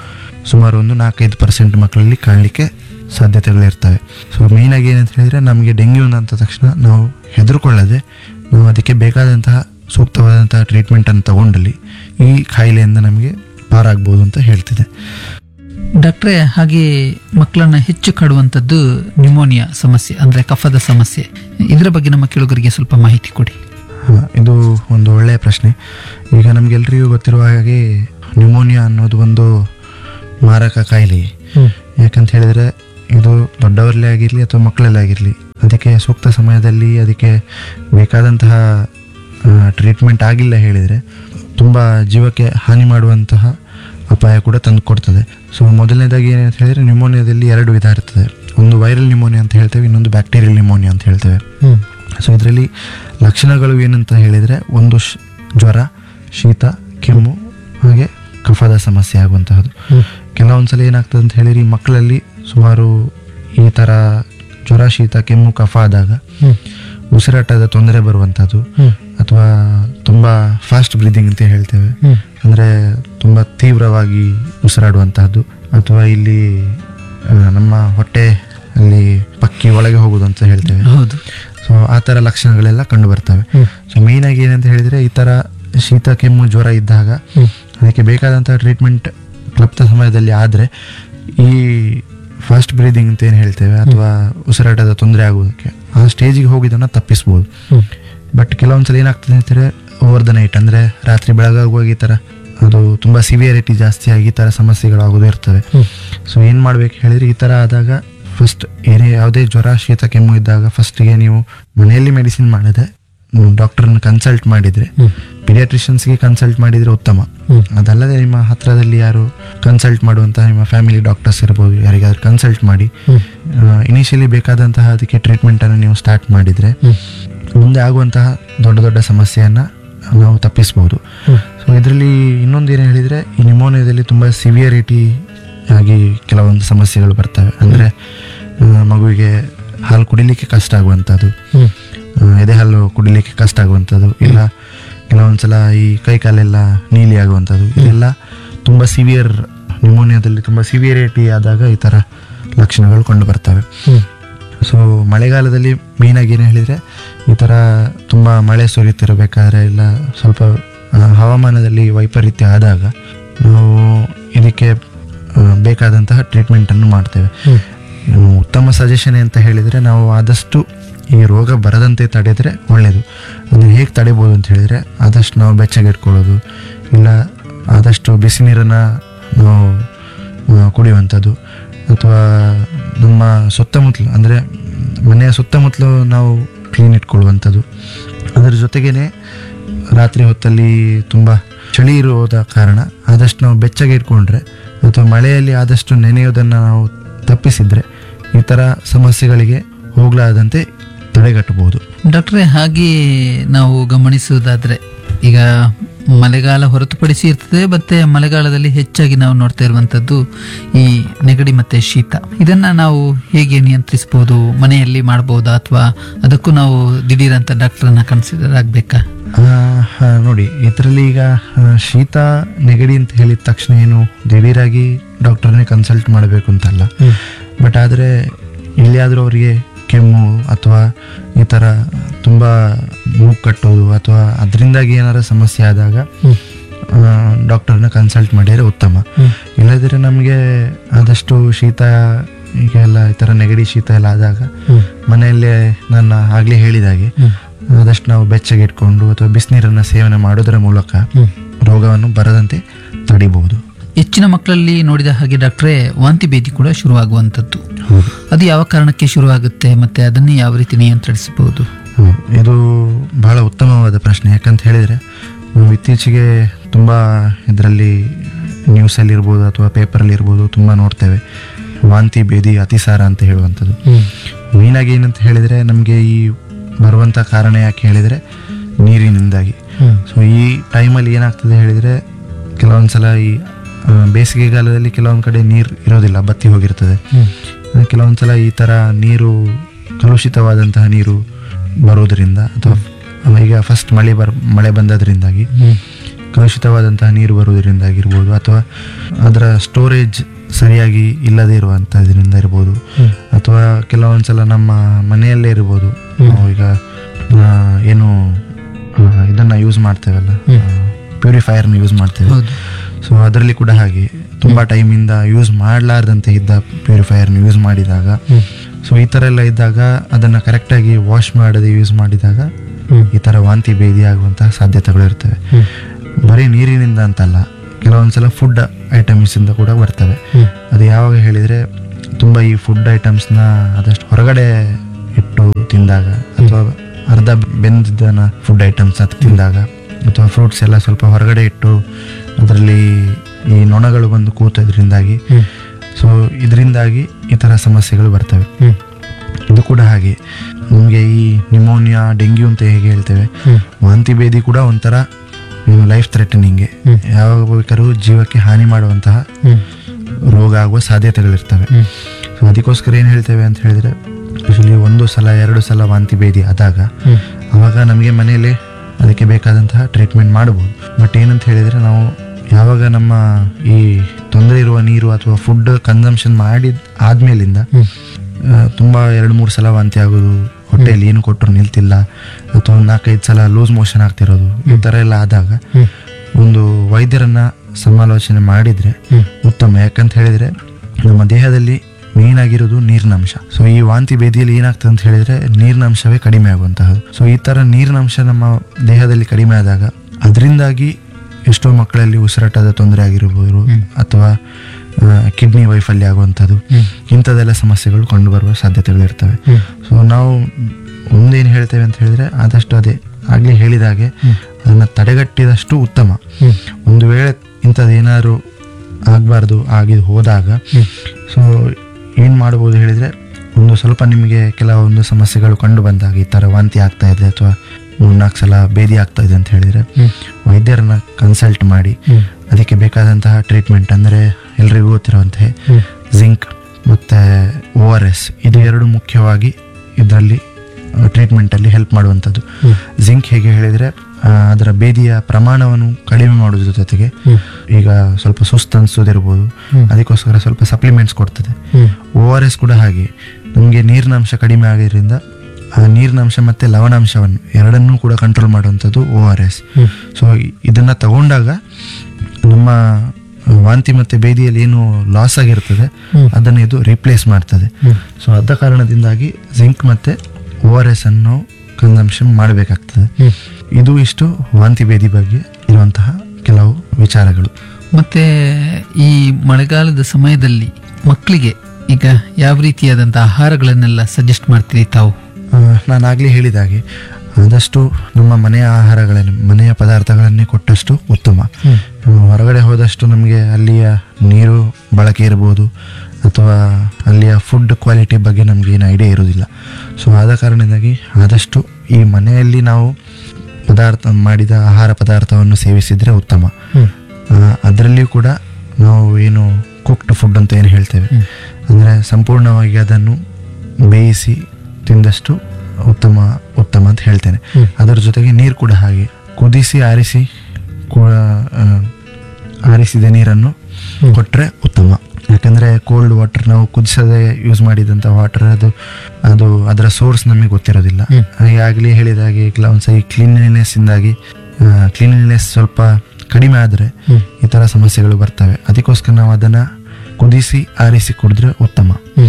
ಸುಮಾರು ಒಂದು ನಾಲ್ಕೈದು ಪರ್ಸೆಂಟ್ ಮಕ್ಕಳಲ್ಲಿ ಕಾಣಲಿಕ್ಕೆ ಸಾಧ್ಯತೆಗಳಿರ್ತವೆ ಸೊ ಮೇಯ್ನಾಗಿ ಏನಂತ ಹೇಳಿದರೆ ನಮಗೆ ಡೆಂಗ್ಯೂ ಅಂತ ತಕ್ಷಣ ನಾವು ಹೆದರ್ಕೊಳ್ಳದೆ ನಾವು ಅದಕ್ಕೆ ಬೇಕಾದಂತಹ ಸೂಕ್ತವಾದಂತಹ ಟ್ರೀಟ್ಮೆಂಟನ್ನು ತಗೊಂಡಲ್ಲಿ ಈ ಕಾಯಿಲೆಯಿಂದ ನಮಗೆ ಪಾರಾಗ್ಬೋದು ಅಂತ ಹೇಳ್ತಿದೆ ಡಾಕ್ಟ್ರೆ ಹಾಗೆ ಮಕ್ಕಳನ್ನ ಹೆಚ್ಚು ಕಾಡುವಂಥದ್ದು ನ್ಯೂಮೋನಿಯಾ ಸಮಸ್ಯೆ ಅಂದ್ರೆ ಕಫದ ಸಮಸ್ಯೆ ಇದರ ಬಗ್ಗೆ ನಮ್ಮ ಕೇಳುಗರಿಗೆ ಸ್ವಲ್ಪ ಮಾಹಿತಿ ಕೊಡಿ ಹಾ, ಇದು ಒಂದು ಒಳ್ಳೆಯ ಪ್ರಶ್ನೆ ಈಗ ನಮಗೆಲ್ಲರಿಗೂ ಗೊತ್ತಿರುವ ಹಾಗೆ ನ್ಯೂಮೋನಿಯಾ ಅನ್ನೋದು ಒಂದು ಮಾರಕ ಕಾಯಿಲೆ ಯಾಕಂತ ಹೇಳಿದರೆ ಇದು ದೊಡ್ಡವರಲ್ಲೇ ಆಗಿರಲಿ ಅಥವಾ ಮಕ್ಕಳಲ್ಲೇ ಆಗಿರಲಿ ಅದಕ್ಕೆ ಸೂಕ್ತ ಸಮಯದಲ್ಲಿ ಅದಕ್ಕೆ ಬೇಕಾದಂತಹ ಟ್ರೀಟ್ಮೆಂಟ್ ಆಗಿಲ್ಲ ಹೇಳಿದರೆ ತುಂಬ ಜೀವಕ್ಕೆ ಹಾನಿ ಮಾಡುವಂತಹ ಅಪಾಯ ಕೂಡ ತಂದು ಕೊಡ್ತದೆ ಸೊ ಮೊದಲನೇದಾಗಿ ಏನಂತ ಹೇಳಿದರೆ ನ್ಯೂಮೋನಿಯಾದಲ್ಲಿ ಎರಡು ವಿಧ ಇರ್ತದೆ ಒಂದು ವೈರಲ್ ನ್ಯೂಮೋನಿಯಾ ಅಂತ ಹೇಳ್ತೇವೆ ಇನ್ನೊಂದು ಬ್ಯಾಕ್ಟೀರಿಯಲ್ ನ್ಯೂಮೋನಿಯಾ ಅಂತ ಹೇಳ್ತೇವೆ ಸೊ ಇದರಲ್ಲಿ ಲಕ್ಷಣಗಳು ಏನಂತ ಹೇಳಿದರೆ ಒಂದು ಶ್- ಜ್ವರ ಶೀತ ಕೆಮ್ಮು ಹಾಗೆ ಕಫದ ಸಮಸ್ಯೆ ಆಗುವಂತಹದ್ದು ಕೆಲವೊಂದು ಸಲ ಏನಾಗ್ತದೆ ಅಂತ ಹೇಳಿರಿ ಮಕ್ಕಳಲ್ಲಿ ಸುಮಾರು ಈ ಥರ ಜ್ವರ ಶೀತ ಕೆಮ್ಮು ಕಫ ಆದಾಗ ಉಸಿರಾಟದ ತೊಂದರೆ ಬರುವಂಥದ್ದು ಅಥವಾ ತುಂಬ ಫಾಸ್ಟ್ ಬ್ರೀದಿಂಗ್ ಅಂತ ಹೇಳ್ತೇವೆ ಅಂದರೆ ತುಂಬ ತೀವ್ರವಾಗಿ ಉಸಿರಾಡುವಂತಹದ್ದು ಅಥವಾ ಇಲ್ಲಿ ಆ, ನಮ್ಮ ಹೊಟ್ಟೆ ಅಲ್ಲಿ ಪಕ್ಕಿ ಒಳಗೆ ಹೋಗುದು ಅಂತ ಹೇಳ್ತೇವೆ ಹೌದು ಸೊ ಆ ಥರ ಲಕ್ಷಣಗಳೆಲ್ಲ ಕಂಡು ಬರ್ತವೆ ಸೊ ಮೇಯ್ನಾಗಿ ಏನಂತ ಹೇಳಿದರೆ ಈ ಥರ ಶೀತ ಕೆಮ್ಮು ಜ್ವರ ಇದ್ದಾಗ ಅದಕ್ಕೆ ಬೇಕಾದಂಥ ಟ್ರೀಟ್ಮೆಂಟ್ ಕ್ಲಪ್ತ ಸಮಯದಲ್ಲಿ ಆದರೆ ಈ ಫಾಸ್ಟ್ ಬ್ರೀದಿಂಗ್ ಅಂತ ಏನು ಹೇಳ್ತೇವೆ ಅಥವಾ ಉಸಿರಾಟದ ತೊಂದರೆ ಆಗುವುದಕ್ಕೆ ಆ ಸ್ಟೇಜಿಗೆ ಹೋಗಿದ್ದನ್ನು ತಪ್ಪಿಸ್ಬೋದು ಬಟ್ ಕೆಲವೊಂದ್ಸಲ ಏನಾಗ್ತದೆ ಅಂತಾರೆ ಓವರ್ ದ ನೈಟ್ ಅಂದರೆ ರಾತ್ರಿ ಬೆಳಗಾಗುವಾಗ ಈ ಥರ ಅದು ತುಂಬ ಸಿವಿಯರಿಟಿ ಜಾಸ್ತಿ ಆಗಿ ಈ ಥರ ಸಮಸ್ಯೆಗಳು ಆಗೋದು ಇರ್ತವೆ ಸೊ ಏನು ಮಾಡ್ಬೇಕು ಹೇಳಿದ್ರೆ ಈ ಥರ ಆದಾಗ ಫಸ್ಟ್ ಏನೇ ಯಾವುದೇ ಜ್ವರ ಶೀತ ಕೆಮ್ಮು ಇದ್ದಾಗ ಫಸ್ಟಿಗೆ ನೀವು ಮನೆಯಲ್ಲಿ ಮೆಡಿಸಿನ್ ಮಾಡದೆ ಡಾಕ್ಟರ್ನ ಕನ್ಸಲ್ಟ್ ಮಾಡಿದರೆ ಪಿಡಿಯಾಟ್ರಿಷಿಯನ್ಸ್ಗೆ ಕನ್ಸಲ್ಟ್ ಮಾಡಿದರೆ ಉತ್ತಮ ಅದಲ್ಲದೆ ನಿಮ್ಮ ಹತ್ರದಲ್ಲಿ ಯಾರು ಕನ್ಸಲ್ಟ್ ಮಾಡುವಂತಹ ನಿಮ್ಮ ಫ್ಯಾಮಿಲಿ ಡಾಕ್ಟರ್ಸ್ ಇರ್ಬೋದು ಯಾರಿಗಾದ್ರೂ ಕನ್ಸಲ್ಟ್ ಮಾಡಿ ಇನಿಷಿಯಲಿ ಬೇಕಾದಂತಹ ಅದಕ್ಕೆ ಟ್ರೀಟ್ಮೆಂಟನ್ನು ನೀವು ಸ್ಟಾರ್ಟ್ ಮಾಡಿದರೆ ಮುಂದೆ ಆಗುವಂತಹ ದೊಡ್ಡ ದೊಡ್ಡ ಸಮಸ್ಯೆಯನ್ನು ನಾವು ತಪ್ಪಿಸ್ಬೋದು ಸೊ ಇದರಲ್ಲಿ ಇನ್ನೊಂದು ಏನು ಹೇಳಿದರೆ ಈ ನಿಮೋನಿಯಾದಲ್ಲಿ ತುಂಬ ಸಿವಿಯರಿಟಿ ಆಗಿ ಕೆಲವೊಂದು ಸಮಸ್ಯೆಗಳು ಬರ್ತವೆ ಅಂದರೆ ಮಗುವಿಗೆ ಹಾಲು ಕುಡಿಲಿಕ್ಕೆ ಕಷ್ಟ ಆಗುವಂಥದ್ದು ಆ, ಎದೆ ಹಾಲು ಕುಡಿಲಿಕ್ಕೆ ಕಷ್ಟ ಆಗುವಂಥದ್ದು ಇಲ್ಲ ಕೆಲವೊಂದ್ಸಲ ಈ ಕೈ ಕಾಲೆಲ್ಲ ನೀಲಿ ಆಗುವಂಥದ್ದು ಇದೆಲ್ಲ ತುಂಬ ಸಿವಿಯರ್ ನ್ಯೂಮೋನಿಯಾದಲ್ಲಿ ತುಂಬ ಸಿವಿಯರಿಟಿ ಆದಾಗ ಈ ಥರ ಲಕ್ಷಣಗಳು ಕಂಡು ಬರ್ತವೆ ಸೊ ಮಳೆಗಾಲದಲ್ಲಿ ಮೇಯ್ನಾಗಿ ಏನು ಹೇಳಿದರೆ ಈ ಥರ ತುಂಬ ಮಳೆ ಸುರಿತಿರಬೇಕಾದ್ರೆ ಇಲ್ಲ ಸ್ವಲ್ಪ ಆ, ಹವಾಮಾನದಲ್ಲಿ ವೈಪರೀತ್ಯ ಆದಾಗ ನಾವು ಇದಕ್ಕೆ ಆ, ಬೇಕಾದಂತಹ ಟ್ರೀಟ್ಮೆಂಟನ್ನು ಮಾಡ್ತೇವೆ ಇನ್ನು ಉತ್ತಮ ಸಜೆಷನ್ ಅಂತ ಹೇಳಿದರೆ ನಾವು ಆದಷ್ಟು ಈ ರೋಗ ಬರದಂತೆ ತಡೆದರೆ ಒಳ್ಳೆಯದು ಅದನ್ನು ಹೇಗೆ ತಡಿಬೋದು ಅಂತ ಹೇಳಿದರೆ ಆದಷ್ಟು ನಾವು ಬೆಚ್ಚಗಿಟ್ಕೊಳ್ಳೋದು ಇಲ್ಲ ಆದಷ್ಟು ಬಿಸಿ ನೀರನ್ನು ನಾವು ಆ, ಕುಡಿಯುವಂಥದ್ದು ಅಥವಾ ನಮ್ಮ ಸುತ್ತಮುತ್ತಲು ಅಂದರೆ ಮನೆಯ ಸುತ್ತಮುತ್ತಲು ನಾವು ಕ್ಲೀನ್ ಇಟ್ಕೊಳ್ಳುವಂಥದ್ದು ಅದರ ಜೊತೆಗೇನೆ ರಾತ್ರಿ ಹೊತ್ತಲ್ಲಿ ತುಂಬ ಚಳಿ ಇರುವುದ ಕಾರಣ ಆದಷ್ಟು ನಾವು ಬೆಚ್ಚಗೆ ಇಟ್ಕೊಂಡ್ರೆ ಅಥವಾ ಮಳೆಯಲ್ಲಿ ಆದಷ್ಟು ನೆನೆಯೋದನ್ನು ನಾವು ತಪ್ಪಿಸಿದರೆ ಈ ಥರ ಸಮಸ್ಯೆಗಳಿಗೆ ಹೋಗಲಾದಂತೆ ತಡೆಗಟ್ಟಬಹುದು ಡಾಕ್ಟ್ರೆ ಹಾಗೆ ನಾವು ಗಮನಿಸುವುದಾದ್ರೆ ಈಗ ಮಳೆಗಾಲ ಹೊರತುಪಡಿಸಿ ಇರ್ತದೆ ಮತ್ತೆ ಮಳೆಗಾಲದಲ್ಲಿ ಹೆಚ್ಚಾಗಿ ನಾವು ನೋಡ್ತಾ ಇರುವಂತದ್ದು ಈ ನೆಗಡಿ ಮತ್ತೆ ಶೀತ ಇದನ್ನ ನಾವು ಹೇಗೆ ನಿಯಂತ್ರಿಸಬಹುದು ಮನೆಯಲ್ಲಿ ಮಾಡಬಹುದಾ ಅಥವಾ ಅದಕ್ಕೂ ನಾವು ದಿಢೀರಂತ ಡಾಕ್ಟರ್ನ ಕನ್ಸಿಡರ್ ಆಗ್ಬೇಕಾ ಆ, ಆ, ನೋಡಿ ಇದರಲ್ಲಿ ಈಗ ಆ, ಶೀತ ನೆಗಡಿ ಅಂತ ಹೇಳಿದ ತಕ್ಷಣ ಏನು ದಿಢೀರಾಗಿ ಡಾಕ್ಟರ್ನೇ ಕನ್ಸಲ್ಟ್ ಮಾಡಬೇಕು ಅಂತಲ್ಲ ಬಟ್ ಆದರೆ ಎಲ್ಲಿಯಾದರೂ ಅವರಿಗೆ ಕೆಮ್ಮು ಅಥವಾ ಈ ಥರ ತುಂಬ ಮೂಗು ಕಟ್ಟೋದು ಅಥವಾ ಅದರಿಂದಾಗಿ ಏನಾರ ಸಮಸ್ಯೆ ಆದಾಗ ಡಾಕ್ಟರ್ನ ಕನ್ಸಲ್ಟ್ ಮಾಡಿದರೆ ಉತ್ತಮ ಇಲ್ಲದಿದ್ರೆ ನಮಗೆ ಆದಷ್ಟು ಶೀತ ಈಗ ಎಲ್ಲ ಈ ಥರ ನೆಗಡಿ ಶೀತ ಎಲ್ಲ ಆದಾಗ ಮನೆಯಲ್ಲೇ ನಾನು ಆಗಲೇ ಹೇಳಿದಾಗೆ ಆದಷ್ಟು ನಾವು ಬೆಚ್ಚಗೆ ಇಟ್ಕೊಂಡು ಅಥವಾ ಬಿಸಿನೀರನ್ನು ಸೇವನೆ ಮಾಡೋದರ ಮೂಲಕ ರೋಗವನ್ನು ಬರದಂತೆ ತಡಿಬಹುದು ಹೆಚ್ಚಿನ ಮಕ್ಕಳಲ್ಲಿ ನೋಡಿದ ಹಾಗೆ ಡಾಕ್ಟ್ರೆ ವಾಂತಿ ಭೇದಿ ಕೂಡ ಶುರುವಾಗುವಂಥದ್ದು ಅದು ಯಾವ ಕಾರಣಕ್ಕೆ ಶುರುವಾಗುತ್ತೆ ಮತ್ತೆ ಅದನ್ನೇ ಯಾವ ರೀತಿ ನಿಯಂತ್ರಿಸಬಹುದು ಹೌದು. ಇದು ಬಹಳ ಉತ್ತಮವಾದ ಪ್ರಶ್ನೆ ಯಾಕಂತ ಹೇಳಿದರೆ ನಾವು ಇತ್ತೀಚೆಗೆ ತುಂಬ ಇದರಲ್ಲಿ ನ್ಯೂಸಲ್ಲಿ ಇರ್ಬೋದು ಅಥವಾ ಪೇಪರಲ್ಲಿ ಇರ್ಬೋದು ತುಂಬ ನೋಡ್ತೇವೆ ವಾಂತಿ ಭೇದಿ ಅತಿಸಾರ ಅಂತ ಹೇಳುವಂಥದ್ದು ಮೇಯ್ನಾಗಿ ಏನಂತ ಹೇಳಿದರೆ ನಮಗೆ ಈ ಬರುವಂಥ ಕಾರಣ ಯಾಕೆ ಹೇಳಿದರೆ ನೀರಿನಿಂದಾಗಿ ಸೊ ಈ ಟೈಮಲ್ಲಿ ಏನಾಗ್ತದೆ ಹೇಳಿದರೆ ಕೆಲವೊಂದು ಸಲ ಈ ಆ, ಬೇಸಿಗೆಗಾಲದಲ್ಲಿ ಕೆಲವೊಂದು ಕಡೆ ನೀರು ಇರೋದಿಲ್ಲ ಬತ್ತಿ ಹೋಗಿರ್ತದೆ ಕೆಲವೊಂದು ಸಲ ಈ ಥರ ನೀರು ಕಲುಷಿತವಾದಂತಹ ನೀರು ಬರೋದರಿಂದ ಅಥವಾ ಈಗ ಫಸ್ಟ್ ಮಳೆ ಬರ್ ಮಳೆ ಬಂದದ್ರಿಂದಾಗಿ ಕಲುಷಿತವಾದಂತಹ ನೀರು ಬರುವುದರಿಂದ ಆಗಿರ್ಬೋದು ಅಥವಾ ಅದರ ಸ್ಟೋರೇಜ್ ಸರಿಯಾಗಿ ಇಲ್ಲದೇ ಇರುವಂಥದ್ರಿಂದ ಇರ್ಬೋದು ಅಥವಾ ಕೆಲವೊಂದ್ಸಲ ನಮ್ಮ ಮನೆಯಲ್ಲೇ ಇರ್ಬೋದು ನಾವು ಈಗ ಆ, ಏನು ಆ, ಇದನ್ನ ಯೂಸ್ ಮಾಡ್ತೇವಲ್ಲ ಪ್ಯೂರಿಫೈಯರ್ನ ಯೂಸ್ ಮಾಡ್ತೇವೆ ಹೌದು ಸೊ ಅದರಲ್ಲಿ ಕೂಡ ಹಾಗೆ ತುಂಬ ಟೈಮಿಂದ ಯೂಸ್ ಮಾಡಲಾರ್ದಂತೆ ಇದ್ದ ಪ್ಯೂರಿಫೈಯರ್ನ ಯೂಸ್ ಮಾಡಿದಾಗ ಸೊ ಈ ಥರ ಎಲ್ಲ ಇದ್ದಾಗ ಅದನ್ನು ಕರೆಕ್ಟಾಗಿ ವಾಶ್ ಮಾಡದೆ ಯೂಸ್ ಮಾಡಿದಾಗ ಈ ಥರ ವಾಂತಿ ಭೇದಿ ಆಗುವಂತಹ ಸಾಧ್ಯತೆಗಳು ಇರ್ತವೆ ಬರೀ ನೀರಿನಿಂದ ಅಂತಲ್ಲ ಕೆಲವೊಂದ್ಸಲ ಫುಡ್ ಐಟಮ್ಸಿಂದ ಕೂಡ ಬರ್ತವೆ ಅದು ಯಾವಾಗ ಹೇಳಿದರೆ ತುಂಬ ಈ ಫುಡ್ ಐಟಮ್ಸ್ನ ಆದಷ್ಟು ಹೊರಗಡೆ ಇಟ್ಟು ತಿಂದಾಗ ಅಥವಾ ಅರ್ಧ ಬೆಂದಿದ್ದನ ಫುಡ್ ಐಟಮ್ಸ್ ಅದು ತಿಂದಾಗ ಅಥವಾ ಫ್ರೂಟ್ಸ್ ಎಲ್ಲ ಸ್ವಲ್ಪ ಹೊರಗಡೆ ಇಟ್ಟು ಅದರಲ್ಲಿ ಈ ನೊಣಗಳು ಬಂದು ಕೂತೋದ್ರಿಂದಾಗಿ ಸೊ ಇದರಿಂದಾಗಿ ಈ ಥರ ಸಮಸ್ಯೆಗಳು ಬರ್ತವೆ ಇದು ಕೂಡ ಹಾಗೆ ನಮಗೆ ಈ ನಿಮೋನಿಯಾ ಡೆಂಗ್ಯೂ ಅಂತ ಹೇಗೆ ಹೇಳ್ತೇವೆ ವಾಂತಿ ಭೇದಿ ಕೂಡ ಒಂಥರ ಲೈಫ್ ಥ್ರೆಟನಿಂಗ್ಗೆ ಯಾವಾಗ ಬೇಕಾದ್ರೂ ಜೀವಕ್ಕೆ ಹಾನಿ ಮಾಡುವಂತಹ ರೋಗ ಆಗುವ ಸಾಧ್ಯತೆಗಳಿರ್ತವೆ ಸೊ ಅದಕ್ಕೋಸ್ಕರ ಏನು ಹೇಳ್ತೇವೆ ಅಂತ ಹೇಳಿದ್ರೆ ಯೂಶಲಿ ಒಂದು ಸಲ ಎರಡು ಸಲ ವಾಂತಿ ಭೇದಿ ಆದಾಗ ಅವಾಗ ನಮಗೆ ಮನೆಯಲ್ಲೇ ಅದಕ್ಕೆ ಬೇಕಾದಂತಹ ಟ್ರೀಟ್ಮೆಂಟ್ ಮಾಡ್ಬೋದು ಬಟ್ ಏನಂತ ಹೇಳಿದರೆ ನಾವು ಯಾವಾಗ ನಮ್ಮ ಈ ತೊಂದರೆ ಇರುವ ನೀರು ಅಥವಾ ಫುಡ್ ಕನ್ಸಂಪ್ಷನ್ ಮಾಡಿದ ಆದ್ಮೇಲಿಂದ ಆ, ತುಂಬ ಎರಡು ಮೂರು ಸಲ ವಾಂತಿ ಆಗೋದು ಹೊಟ್ಟೆಯಲ್ಲಿ ಏನು ಕೊಟ್ಟರು ನಿಲ್ತಿಲ್ಲ ಅಥವಾ ಒಂದು ನಾಲ್ಕೈದು ಸಲ ಲೂಸ್ ಮೋಷನ್ ಆಗ್ತಿರೋದು ಈ ಥರ ಎಲ್ಲ ಆದಾಗ ಒಂದು ವೈದ್ಯರನ್ನ ಸಮಾಲೋಚನೆ ಮಾಡಿದ್ರೆ ಉತ್ತಮ ಯಾಕಂತ ಹೇಳಿದ್ರೆ ನಮ್ಮ ದೇಹದಲ್ಲಿ ಮೇನ್ ಆಗಿರೋದು ನೀರಿನಂಶ ಸೊ ಈ ವಾಂತಿ ಭೇದಿಯಲ್ಲಿ ಏನಾಗ್ತದೆ ಅಂತ ಹೇಳಿದ್ರೆ ನೀರಿನಂಶವೇ ಕಡಿಮೆ ಆಗುವಂತಹದ್ದು ಸೊ ಈ ತರ ನೀರಿನಂಶ ನಮ್ಮ ದೇಹದಲ್ಲಿ ಕಡಿಮೆ ಆದಾಗ ಅದರಿಂದಾಗಿ ಎಷ್ಟೋ ಮಕ್ಕಳಲ್ಲಿ ಉಸಿರಾಟದ ತೊಂದರೆ ಆಗಿರ್ಬೋದು ಅಥವಾ ಕಿಡ್ನಿ ವೈಫಲ್ಯ ಆಗುವಂಥದ್ದು ಇಂಥದ್ದೆಲ್ಲ ಸಮಸ್ಯೆಗಳು ಕಂಡುಬರುವ ಸಾಧ್ಯತೆಗಳಿರ್ತವೆ ಸೊ ನಾವು ಒಂದೇನು ಹೇಳ್ತೇವೆ ಅಂತ ಹೇಳಿದ್ರೆ ಆದಷ್ಟು ಅದೇ ಆಗ್ಲೇ ಹೇಳಿದ ಹಾಗೆ ಅದನ್ನು ತಡೆಗಟ್ಟಿದಷ್ಟು ಉತ್ತಮ ಒಂದು ವೇಳೆ ಇಂಥದ್ದೇನಾದ್ರು ಆಗಬಾರ್ದು ಆಗಿ ಹೋದಾಗ ಸೊ ಏನು ಮಾಡ್ಬೋದು ಹೇಳಿದರೆ ಒಂದು ಸ್ವಲ್ಪ ನಿಮಗೆ ಕೆಲವೊಂದು ಸಮಸ್ಯೆಗಳು ಕಂಡು ಬಂದಾಗ ಈ ಥರ ವಾಂತಿ ಆಗ್ತಾ ಇದೆ ಅಥವಾ ಮೂರ್ನಾಲ್ಕು ಸಲ ಭೇದಿ ಆಗ್ತಾ ಇದೆ ಅಂತ ಹೇಳಿದರೆ ವೈದ್ಯರನ್ನ ಕನ್ಸಲ್ಟ್ ಮಾಡಿ ಅದಕ್ಕೆ ಬೇಕಾದಂತಹ ಟ್ರೀಟ್ಮೆಂಟ್ ಅಂದರೆ ಎಲ್ರಿಗೂ ಗೊತ್ತಿರುವಂತೆ ಜಿಂಕ್ ಮತ್ತು ಓ ಆರ್ ಎಸ್ ಇದು ಎರಡು ಮುಖ್ಯವಾಗಿ ಇದರಲ್ಲಿ ಟ್ರೀಟ್ಮೆಂಟಲ್ಲಿ ಹೆಲ್ಪ್ ಮಾಡುವಂಥದ್ದು ಜಿಂಕ್ ಹೇಗೆ ಹೇಳಿದರೆ ಆ, ಅದರ ಬೇದಿಯ ಪ್ರಮಾಣವನ್ನು ಕಡಿಮೆ ಮಾಡೋದ್ರ ಜೊತೆಗೆ ಈಗ ಸ್ವಲ್ಪ ಸುಸ್ತು ಅನಿಸೋದಿರ್ಬೋದು ಅದಕ್ಕೋಸ್ಕರ ಸ್ವಲ್ಪ ಸಪ್ಲಿಮೆಂಟ್ಸ್ ಕೊಡ್ತದೆ ಓ ಆರ್ ಎಸ್ ಕೂಡ ಹಾಗೆ ನಮಗೆ ನೀರಿನಾಂಶ ಕಡಿಮೆ ಆಗಿದ್ದರಿಂದ ಆ ನೀರಿನಾಂಶ ಮತ್ತು ಲವಣಾಂಶವನ್ನು ಎರಡನ್ನೂ ಕೂಡ ಕಂಟ್ರೋಲ್ ಮಾಡುವಂಥದ್ದು ಓ ಆರ್ ಎಸ್ ಸೊ ಇದನ್ನು ತಗೊಂಡಾಗ ನಮ್ಮ ವಾಂತಿ ಮತ್ತು ಬೇದಿಯಲ್ಲಿ ಏನು ಲಾಸ್ ಆಗಿರ್ತದೆ ಅದನ್ನು ಇದು ರಿಪ್ಲೇಸ್ ಮಾಡ್ತದೆ ಸೊ ಅದ ಕಾರಣದಿಂದಾಗಿ ಜಿಂಕ್ ಮತ್ತು ಓ ಆರ್ ಎಸ್ ಅನ್ನು ಕನ್ಸಂಪ್ಷನ್ ಮಾಡಬೇಕಾಗ್ತದೆ ಇದು ಇಷ್ಟು ವಾಂತಿ ಭೇದಿ ಬಗ್ಗೆ ಇರುವಂತಹ ಕೆಲವು ವಿಚಾರಗಳು ಮತ್ತೆ ಈ ಮಳೆಗಾಲದ ಸಮಯದಲ್ಲಿ ಮಕ್ಕಳಿಗೆ ಈಗ ಯಾವ ರೀತಿಯಾದಂಥ ಆಹಾರಗಳನ್ನೆಲ್ಲ ಸಜೆಸ್ಟ್ ಮಾಡ್ತೀರಿ ತಾವು ನಾನು ಆಗಲೇ ಹೇಳಿದ ಹಾಗೆ ಆದಷ್ಟು ನಮ್ಮ ಮನೆಯ ಆಹಾರಗಳನ್ನು ಮನೆಯ ಪದಾರ್ಥಗಳನ್ನೇ ಕೊಟ್ಟಷ್ಟು ಉತ್ತಮ ಆ, ಹೊರಗಡೆ ಹೋದಷ್ಟು ನಮಗೆ ಅಲ್ಲಿಯ ನೀರು ಬಳಕೆ ಇರ್ಬೋದು ಅಥವಾ ಅಲ್ಲಿಯ ಫುಡ್ ಕ್ವಾಲಿಟಿ ಬಗ್ಗೆ ನಮಗೆ ಏನು ಐಡಿಯಾ ಇರೋದಿಲ್ಲ ಸೊ ಆದ ಕಾರಣದಿಂದಾಗಿ ಆದಷ್ಟು ಈ ಮನೆಯಲ್ಲಿ ನಾವು ಪದಾರ್ಥ ಮಾಡಿದ ಆಹಾರ ಪದಾರ್ಥವನ್ನು ಸೇವಿಸಿದರೆ ಉತ್ತಮ ಅದರಲ್ಲಿಯೂ ಕೂಡ ನಾವು ಏನು ಕುಕ್ಡ್ ಫುಡ್ ಅಂತ ಏನು ಹೇಳ್ತೇವೆ ಅಂದರೆ ಸಂಪೂರ್ಣವಾಗಿ ಅದನ್ನು ಬೇಯಿಸಿ ತಿಂದಷ್ಟು ಉತ್ತಮ ಉತ್ತಮ ಅಂತ ಹೇಳ್ತೇನೆ ಅದರ ಜೊತೆಗೆ ನೀರು ಕೂಡ ಹಾಗೆ ಕುದಿಸಿ ಆರಿಸಿ ಕೂ- ಆ, ಆರಿಸಿದ ನೀರನ್ನು ಕೊಟ್ಟರೆ ಉತ್ತಮ ಯಾಕಂದರೆ ಕೋಲ್ಡ್ ವಾಟರ್ ನಾವು ಕುದಿಸದೆ ಯೂಸ್ ಮಾಡಿದಂಥ ವಾಟರ್ ಅದು ಅದು ಅದರ ಸೋರ್ಸ್ ನಮಗೆ ಗೊತ್ತಿರೋದಿಲ್ಲ ಆಗಲೇ ಹೇಳಿದ ಹಾಗೆ ಕೆಲವೊಂದ್ಸರಿ ಕ್ಲೀನ್ಲಿನೆಸ್ ಇಂದಾಗಿ ಕ್ಲೀನ್ಲಿನೆಸ್ ಸ್ವಲ್ಪ ಕಡಿಮೆ ಆದರೆ ಈ ಥರ ಸಮಸ್ಯೆಗಳು ಬರ್ತವೆ ಅದಕ್ಕೋಸ್ಕರ ನಾವು ಅದನ್ನು ಕುದಿಸಿ ಆರಿಸಿ ಕುಡಿದ್ರೆ ಉತ್ತಮ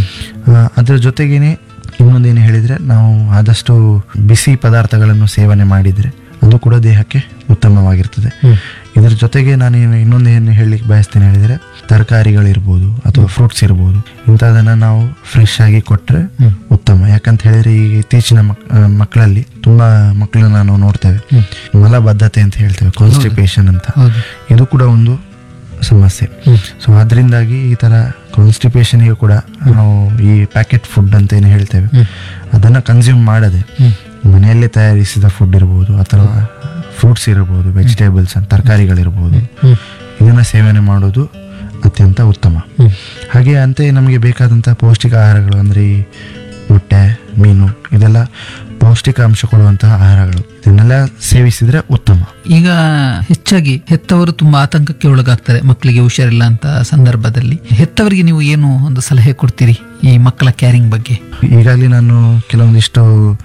ಆ, ಅದರ ಜೊತೆಗೇನೆ ಇನ್ನೊಂದೇನು ಹೇಳಿದರೆ ನಾವು ಆದಷ್ಟು ಬಿಸಿ ಪದಾರ್ಥಗಳನ್ನು ಸೇವನೆ ಮಾಡಿದರೆ ಅದು ಕೂಡ ದೇಹಕ್ಕೆ ಉತ್ತಮವಾಗಿರ್ತದೆ ಇದರ ಜೊತೆಗೆ ನಾನು ಏನು ಇನ್ನೊಂದು ಏನು ಹೇಳಲಿಕ್ಕೆ ಬಯಸ್ತೇನೆ ಹೇಳಿದರೆ ತರಕಾರಿಗಳಿರ್ಬೋದು ಅಥವಾ ಫ್ರೂಟ್ಸ್ ಇರ್ಬೋದು ಇಂಥದನ್ನು ನಾವು ಫ್ರೆಶ್ ಆಗಿ ಕೊಟ್ಟರೆ ಉತ್ತಮ ಯಾಕಂತ ಹೇಳಿದರೆ ಈ ಇತ್ತೀಚಿನ ಮಕ್- ಆ, ಮಕ್ಕಳಲ್ಲಿ ತುಂಬ ಮಕ್ಕಳನ್ನ ನಾವು ನೋಡ್ತೇವೆ ಮಲಬದ್ಧತೆ ಅಂತ ಹೇಳ್ತೇವೆ ಕಾನ್ಸ್ಟಿಪೇಷನ್ ಅಂತ ಹೌದು ಇದು ಕೂಡ ಒಂದು ಸಮಸ್ಯೆ ಸೊ ಅದರಿಂದಾಗಿ ಈ ಥರ ಕಾನ್ಸ್ಟಿಪೇಷನ್ಗೆ ಕೂಡ ನಾವು ಈ ಪ್ಯಾಕೆಟ್ ಫುಡ್ ಅಂತ ಏನು ಹೇಳ್ತೇವೆ ಅದನ್ನು ಕನ್ಸ್ಯೂಮ್ ಮಾಡದೆ ಮನೆಯಲ್ಲೇ ತಯಾರಿಸಿದ ಫುಡ್ ಇರ್ಬೋದು ಅಥವಾ ಫ್ರೂಟ್ಸ್ ಇರ್ಬೋದು ವೆಜಿಟೇಬಲ್ಸ್ ತರಕಾರಿಗಳಿರ್ಬೋದು ಇದನ್ನು ಸೇವನೆ ಮಾಡೋದು ಅತ್ಯಂತ ಉತ್ತಮ ಹಾಗೆ ಅಂತೆ ನಮಗೆ ಬೇಕಾದಂಥ ಪೌಷ್ಟಿಕ ಆಹಾರಗಳು ಅಂದರೆ ಈ ಮೊಟ್ಟೆ ಮೀನು ಇದೆಲ್ಲ ಪೌಷ್ಟಿಕಾಂಶ ಕೊಡುವಂತಹ ಆಹಾರಗಳು ಇದನ್ನೆಲ್ಲ ಸೇವಿಸಿದ್ರೆ ಉತ್ತಮ ಈಗ ಹೆಚ್ಚಾಗಿ ಹೆತ್ತವರು ತುಂಬಾ ಆತಂಕಕ್ಕೆ ಒಳಗಾಗ್ತಾರೆ ಮಕ್ಕಳಿಗೆ ಹುಷಾರಿಲ್ಲ ಅಂತ ಸಂದರ್ಭದಲ್ಲಿ ಹೆತ್ತವರಿಗೆ ನೀವು ಏನು ಒಂದು ಸಲಹೆ ಕೊಡ್ತೀರಿ ಈ ಮಕ್ಕಳ ಕ್ಯಾರಿಂಗ್ ಬಗ್ಗೆ ಈಗಾಗಲೇ ನಾನು ಕೆಲವೊಂದಿಷ್ಟು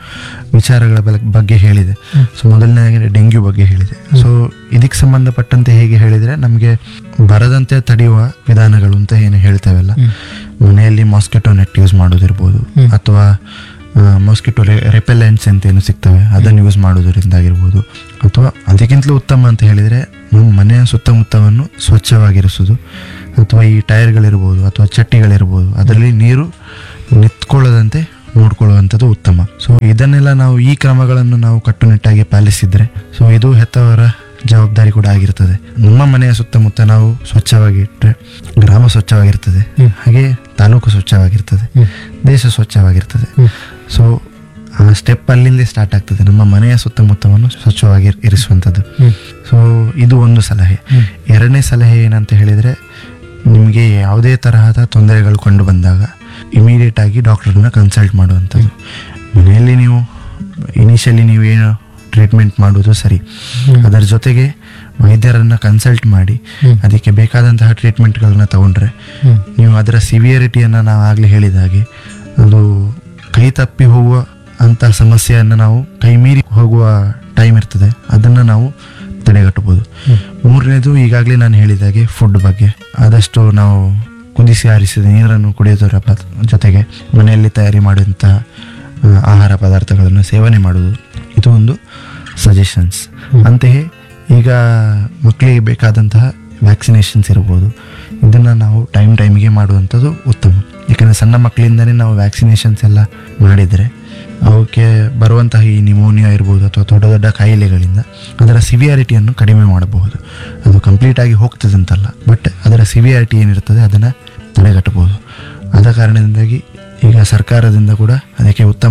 ವಿಚಾರಗಳ ಬಲ- ಬಗ್ಗೆ ಹೇಳಿದೆ ಸೊ ಮೊದಲನೇದಾಗಿ ಡೆಂಗ್ಯೂ ಬಗ್ಗೆ ಹೇಳಿದೆ ಸೊ ಇದಕ್ಕೆ ಸಂಬಂಧಪಟ್ಟಂತೆ ಹೇಗೆ ಹೇಳಿದರೆ ನಮಗೆ ಬರದಂತೆ ತಡೆಯುವ ವಿಧಾನಗಳು ಅಂತ ಏನು ಹೇಳ್ತೇವಲ್ಲ ಮನೆಯಲ್ಲಿ ಮಾಸ್ಕಿಟೋ ನೆಟ್ ಯೂಸ್ ಮಾಡೋದಿರ್ಬೋದು ಅಥವಾ ಮಾಸ್ಕಿಟೋ ರೆಪೆಲೆಂಟ್ಸ್ ಅಂತ ಏನು ಸಿಗ್ತವೆ ಅದನ್ನು ಯೂಸ್ ಮಾಡೋದ್ರಿಂದಾಗಿರ್ಬೋದು ಅಥವಾ ಅದಕ್ಕಿಂತಲೂ ಉತ್ತಮ ಅಂತ ಹೇಳಿದರೆ ನಮ್ಮ ಮನೆಯ ಸುತ್ತಮುತ್ತವನ್ನು ಸ್ವಚ್ಛವಾಗಿರಿಸೋದು ಅಥವಾ ಈ ಟೈರ್ಗಳಿರ್ಬೋದು ಅಥವಾ ಚಟ್ಟಿಗಳಿರ್ಬೋದು ಅದರಲ್ಲಿ ನೀರು ನಿಂತ್ಕೊಳ್ಳದಂತೆ ನೋಡ್ಕೊಳ್ಳುವಂಥದ್ದು ಉತ್ತಮ ಸೊ ಇದನ್ನೆಲ್ಲ ನಾವು ಈ ಕ್ರಮಗಳನ್ನು ನಾವು ಕಟ್ಟುನಿಟ್ಟಾಗಿ ಪಾಲಿಸಿದ್ರೆ ಸೊ ಇದು ಹೆತ್ತವರ ಜವಾಬ್ದಾರಿ ಕೂಡ ಆಗಿರ್ತದೆ ನಮ್ಮ ಮನೆಯ ಸುತ್ತಮುತ್ತ ನಾವು ಸ್ವಚ್ಛವಾಗಿ ಇಟ್ಟರೆ ಗ್ರಾಮ ಸ್ವಚ್ಛವಾಗಿರ್ತದೆ ಹಾಗೆ ತಾಲೂಕು ಸ್ವಚ್ಛವಾಗಿರ್ತದೆ ದೇಶ ಸ್ವಚ್ಛವಾಗಿರ್ತದೆ ಸೊ ಆ ಸ್ಟೆಪ್ ಅಲ್ಲಿಂದ ಸ್ಟಾರ್ಟ್ ಆಗ್ತದೆ ನಮ್ಮ ಮನೆಯ ಸುತ್ತಮುತ್ತವನ್ನು ಸ್ವಚ್ಛವಾಗಿ ಇರ್- ಇರಿಸುವಂಥದ್ದು ಸೊ ಇದು ಒಂದು ಸಲಹೆ ಎರಡನೇ ಸಲಹೆ ಏನಂತ ಹೇಳಿದರೆ ನಿಮಗೆ ಯಾವುದೇ ತರಹದ ತೊಂದರೆಗಳು ಕಂಡು ಬಂದಾಗ ಇಮಿಡಿಯೇಟ್ ಆಗಿ ಡಾಕ್ಟರ್ನ ಕನ್ಸಲ್ಟ್ ಮಾಡುವಂಥದ್ದು ಮನೆಯಲ್ಲಿ ನೀವು ಇನಿಷಿಯಲಿ ನೀವು ಏನು ಟ್ರೀಟ್ಮೆಂಟ್ ಮಾಡೋದು ಸರಿ ಅದರ ಜೊತೆಗೆ ವೈದ್ಯರನ್ನ ಕನ್ಸಲ್ಟ್ ಮಾಡಿ ಅದಕ್ಕೆ ಬೇಕಾದಂತಹ ಟ್ರೀಟ್ಮೆಂಟ್ಗಳನ್ನ ತಗೊಂಡ್ರೆ ನೀವು ಅದರ ಸಿವಿಯರಿಟಿಯನ್ನು ನಾವು ಆಗಲೇ ಹೇಳಿದ ಹಾಗೆ ಅದು ಕೈ ತಪ್ಪಿ ಹೋಗುವ ಅಂತ ಸಮಸ್ಯೆಯನ್ನು ನಾವು ಕೈ ಮೀರಿ ಹೋಗುವ ಟೈಮ್ ಇರ್ತದೆ ಅದನ್ನು ನಾವು ತಡೆಗಟ್ಟಬಹುದು ಮೂರನೇದು ಈಗಾಗಲೇ ನಾನು ಹೇಳಿದಾಗೆ ಫುಡ್ ಬಗ್ಗೆ ಆದಷ್ಟು ನಾವು ಕುದಿಸಿ ಆರಿಸಿದ ನೀರನ್ನು ಕುಡಿಯೋದರ ಪ- ಜೊತೆಗೆ ಮನೆಯಲ್ಲಿ ತಯಾರಿ ಮಾಡುವಂತಹ ಆ, ಆಹಾರ ಪದಾರ್ಥಗಳನ್ನು ಸೇವನೆ ಮಾಡುವುದು ಇದು ಒಂದು ಸಜೆಷನ್ಸ್ ಅಂತೆಯೇ ಈಗ ಮಕ್ಕಳಿಗೆ ಬೇಕಾದಂತಹ ವ್ಯಾಕ್ಸಿನೇಷನ್ಸ್ ಇರ್ಬೋದು ಇದನ್ನು ನಾವು ಟೈಮ್ ಟೈಮಿಗೆ ಮಾಡುವಂಥದ್ದು ಉತ್ತಮ ಯಾಕಂದರೆ ಸಣ್ಣ ಮಕ್ಕಳಿಂದನೇ ನಾವು ವ್ಯಾಕ್ಸಿನೇಷನ್ಸ್ ಎಲ್ಲ ಮಾಡಿದರೆ ಅವಕ್ಕೆ ಬರುವಂತಹ ಈ ನಿಮೋನಿಯಾ ಇರ್ಬೋದು ಅಥವಾ ದೊಡ್ಡ ದೊಡ್ಡ ಕಾಯಿಲೆಗಳಿಂದ ಅದರ ಸಿವಿಯಾರಿಟಿಯನ್ನು ಕಡಿಮೆ ಮಾಡಬಹುದು ಅದು ಕಂಪ್ಲೀಟ್ ಆಗಿ ಹೋಗ್ತದೆ ಅಂತಲ್ಲ ಬಟ್ ಅದರ ಸಿವಿಯಾರಿಟಿ ಏನಿರ್ತದೆ ಅದನ್ನು ತಡೆಗಟ್ಟಬಹುದು ಆದ ಕಾರಣದಿಂದಾಗಿ ಈಗ ಸರ್ಕಾರದಿಂದ ಕೂಡ ಅದಕ್ಕೆ ಉತ್ತಮ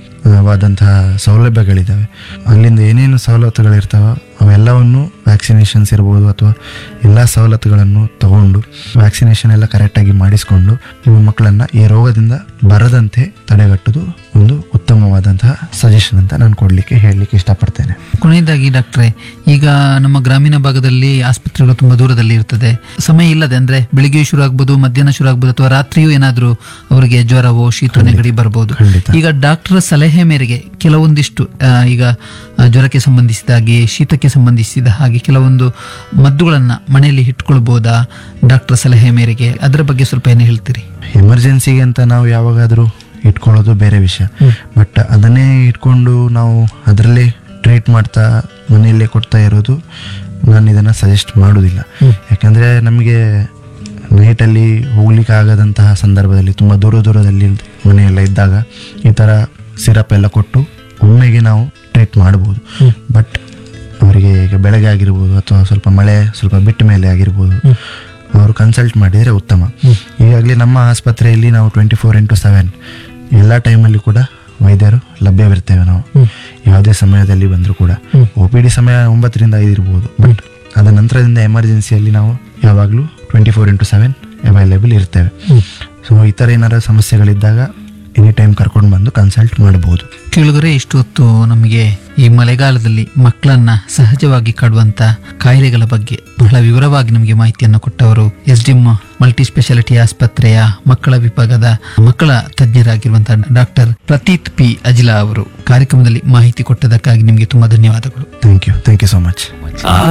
ವಾದಂತಹ ಸೌಲಭ್ಯಗಳಿದ್ದಾವೆ ಅಲ್ಲಿಂದ ಏನೇನು ಸವಲತ್ತುಗಳಿರ್ತಾವೋ ಅವೆಲ್ಲವನ್ನು ವ್ಯಾಕ್ಸಿನೇಷನ್ಸ್ ಇರ್ಬೋದು ಅಥವಾ ಎಲ್ಲ ಸವಲತ್ತುಗಳನ್ನು ತಗೊಂಡು ವ್ಯಾಕ್ಸಿನೇಷನ್ ಎಲ್ಲ ಕರೆಕ್ಟಾಗಿ ಮಾಡಿಸ್ಕೊಂಡು ನಿಮ್ಮ ಮಕ್ಕಳನ್ನು ಈ ರೋಗದಿಂದ ಬರದಂತೆ ತಡೆಗಟ್ಟುವುದು ಒಂದು ಉತ್ತಮವಾದಂತಹ ಸಜೆಷನ್ ಅಂತ ನಾನು ಕೊಡಲಿಕ್ಕೆ ಹೇಳಲಿಕ್ಕೆ ಇಷ್ಟಪಡ್ತೇನೆ ಕೊನೆಯದಾಗಿ ಡಾಕ್ಟ್ರೆ ಈಗ ನಮ್ಮ ಗ್ರಾಮೀಣ ಭಾಗದಲ್ಲಿ ಆಸ್ಪತ್ರೆಗಳು ತುಂಬಾ ದೂರದಲ್ಲಿ ಇರ್ತದೆ ಸಮಯ ಇಲ್ಲದೆ ಅಂದ್ರೆ ಬೆಳಿಗ್ಗೆ ಶುರು ಆಗ್ಬೋದು ಮಧ್ಯಾಹ್ನ ಶುರು ಆಗ್ಬೋದು ಅಥವಾ ರಾತ್ರಿಯೂ ಏನಾದ್ರೂ ಅವರಿಗೆ ಜ್ವರವೋ ಶೀತ ನೆಗಡಿ ಬರ್ಬೋದು ಖಂಡಿತ. ಈಗ ಡಾಕ್ಟರ್ ಸಲಹೆ ಮೇರೆಗೆ ಕೆಲವೊಂದಿಷ್ಟು ಆ, ಈಗ ಆ, ಜ್ವರಕ್ಕೆ ಸಂಬಂಧಿಸಿದ ಹಾಗೆ ಶೀತಕ್ಕೆ ಸಂಬಂಧಿಸಿದ ಹಾಗೆ ಕೆಲವೊಂದು ಮದ್ದುಗಳನ್ನ ಮನೆಯಲ್ಲಿ ಇಟ್ಕೊಳ್ಬಹುದಾ ಡಾಕ್ಟರ್ ಸಲಹೆ ಮೇರೆಗೆ ಅದರ ಬಗ್ಗೆ ಸ್ವಲ್ಪ ಏನು ಹೇಳ್ತೀರಿ ಎಮರ್ಜೆನ್ಸಿಗೆ ಅಂತ ನಾವು ಯಾವಾಗಾದರೂ ಇಟ್ಕೊಳ್ಳೋದು ಬೇರೆ ವಿಷಯ ಬಟ್ ಅದನ್ನೇ ಇಟ್ಕೊಂಡು ನಾವು ಅದರಲ್ಲೇ ಟ್ರೀಟ್ ಮಾಡ್ತಾ ಮನೆಯಲ್ಲೇ ಕೊಡ್ತಾ ಇರೋದು ನಾನು ಇದನ್ನು ಸಜೆಸ್ಟ್ ಮಾಡೋದಿಲ್ಲ ಯಾಕಂದರೆ ನಮಗೆ ನೈಟಲ್ಲಿ ಹೋಗ್ಲಿಕ್ಕೆ ಆಗದಂತಹ ಸಂದರ್ಭದಲ್ಲಿ ತುಂಬ ದೂರ ದೂರದಲ್ಲಿ ಮನೆಯೆಲ್ಲ ಇದ್ದಾಗ ಈ ಥರ ಸಿರಪ್ ಎಲ್ಲ ಕೊಟ್ಟು ಒಮ್ಮೆಗೆ ನಾವು ಟ್ರೀಟ್ ಮಾಡ್ಬೋದು ಬಟ್ ಅವರಿಗೆ ಈಗ ಬೆಳಗ್ಗೆ ಆಗಿರ್ಬೋದು ಅಥವಾ ಸ್ವಲ್ಪ ಮಳೆ ಸ್ವಲ್ಪ ಬಿಟ್ಟ ಮೇಲೆ ಆಗಿರ್ಬೋದು ಅವರು ಕನ್ಸಲ್ಟ್ ಮಾಡಿದರೆ ಉತ್ತಮ ಈಗಾಗಲೇ ನಮ್ಮ ಆಸ್ಪತ್ರೆಯಲ್ಲಿ ನಾವು ಟ್ವೆಂಟಿ ಫೋರ್ ಇಂಟು ಸೆವೆನ್ ಎಲ್ಲ ಟೈಮಲ್ಲಿ ಕೂಡ ವೈದ್ಯರು ಲಭ್ಯವಿರ್ತೇವೆ ನಾವು ಯಾವುದೇ ಸಮಯದಲ್ಲಿ ಬಂದರೂ ಕೂಡ ಒ ಪಿ ಡಿ ಸಮಯ ಒಂಬತ್ತರಿಂದ ಐದು ಇರ್ಬೋದು ಬಟ್ ಅದ ನಂತರದಿಂದ ಎಮರ್ಜೆನ್ಸಿಯಲ್ಲಿ ನಾವು ಯಾವಾಗಲೂ twenty four into seven available ಇರ್ತೇವೆ ಸೊ ಈ ಥರ ಏನಾರ ಸಮಸ್ಯೆಗಳಿದ್ದಾಗ ಎನಿ ಟೈಮ್ ಕರ್ಕೊಂಡು ಬಂದು ಕನ್ಸಲ್ಟ್ ಮಾಡಬಹುದು ಕೇಳುಗರೆ ಇಷ್ಟು ಹೊತ್ತು ನಮಗೆ ಈ ಮಳೆಗಾಲದಲ್ಲಿ ಮಕ್ಕಳನ್ನ ಸಹಜವಾಗಿ ಕಾಡುವಂತ ಕಾಯಿಲೆಗಳ ಬಗ್ಗೆ ಬಹಳ ವಿವರವಾಗಿ ನಮಗೆ ಮಾಹಿತಿಯನ್ನು ಕೊಟ್ಟವರು ಎಸ್ ಡಿ ಮಲ್ಟಿ ಸ್ಪೆಷಾಲಿಟಿ ಆಸ್ಪತ್ರೆಯ ಮಕ್ಕಳ ವಿಭಾಗದ ಮಕ್ಕಳ ತಜ್ಞರಾಗಿರುವಂತಹ ಡಾಕ್ಟರ್ ಪ್ರತೀತ್ ಪಿ ಅಜಿಲಾ ಅವರು ಕಾರ್ಯಕ್ರಮದಲ್ಲಿ ಮಾಹಿತಿ ಕೊಟ್ಟದಕ್ಕಾಗಿ ನಿಮಗೆ ತುಂಬಾ ಧನ್ಯವಾದಗಳು thank you thank you so much